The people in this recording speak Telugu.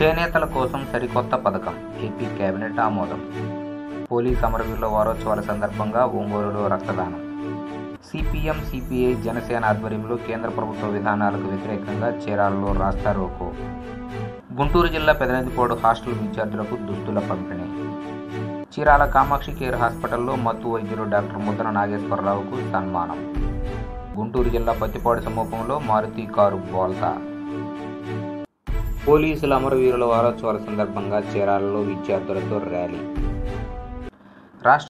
చేనేతల కోసం సరికొత్త పథకం ఏపీ కేబినెట్ ఆమోదం పోలీస్ అమరవీరుల వారోత్సవాల సందర్భంగా ఒంగోలులో రక్తదానం సిపిఎం సిపిఐ జనసేన ఆధ్వర్యంలో కేంద్ర ప్రభుత్వ విధానాలకు వ్యతిరేకంగా చీరాలలో రాస్తా రోకో గుంటూరు జిల్లా పెదనందిపోడు హాస్టల్ విద్యార్థులకు దుస్తుల పంపిణీ చీరాల కామాక్షి కేర్ హాస్పిటల్లో మత్తు వైద్యులు డాక్టర్ ముద్దన నాగేశ్వరరావుకు సన్మానం గుంటూరు జిల్లా పత్తిపాడు సమూహంలో మారుతి కారు బోల్తా పోలీసుల అమరవీరుల వారోత్సవాల సందర్భంగా చీరాలలో విద్యార్థులతో ర్యాలీ రాష్ట్ర